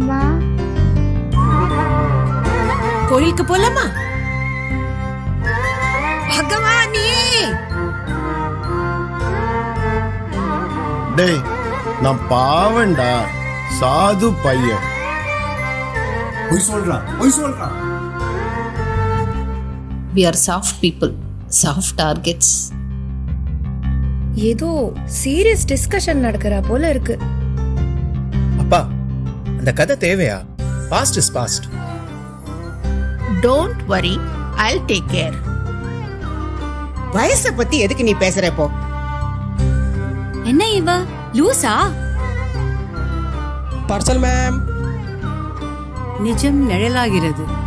போலாமா கோயிலுக்கு போலாமா பகவானே டேய் நான் பாவண்டா சாது பையன் பொய் சொல்றான் பொய் சொல்றான் We are soft people, soft targets. ஏதோ சீரியஸ் டிஸ்கஷன் நடக்கிறா போல இருக்கு அப்பா அந்த கதை தேவையா past is past don't worry Jal take care வயசை பத்தி எதுக்கு நீ பேசுற இப்போ என்ன இவ லூசா பார்சல் மேம் நிஜம் நிழலாகிறது